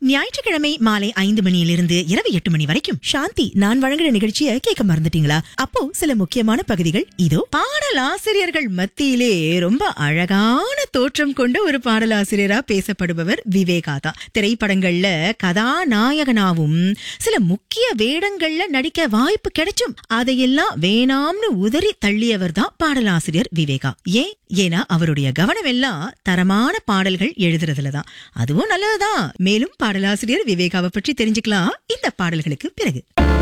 ஞாயிற்றுக்கிழமை மாலை ஐந்து மணியிலிருந்து இரவு எட்டு மணி வரைக்கும் சாந்தி நான் வழங்குற நிகழ்ச்சியை கேட்க மறந்துட்டீங்களா அப்போ சில முக்கியமான பகுதிகள் இதோ பாடலாசிரியர்கள் மத்தியிலே ரொம்ப அழகான தோற்றம் கொண்ட ஒரு பாடலாசிரியரா பேசப்படுபவர் விவேகா தான் திரைப்படங்கள்ல கதாநாயகனாவும் சில முக்கிய வேடங்கள்ல நடிக்க வாய்ப்பு கிடைச்சும் அதையெல்லாம் வேணாம்னு உதறி தள்ளியவர் தான் பாடலாசிரியர் விவேகா ஏன் ஏன்னா அவருடைய கவனம் எல்லாம் தரமான பாடல்கள் எழுதுறதுல தான் அதுவும் நல்லதுதான் மேலும் பாடலாசிரியர் விவேகாவை பற்றி தெரிஞ்சுக்கலாம் இந்த பாடல்களுக்கு பிறகு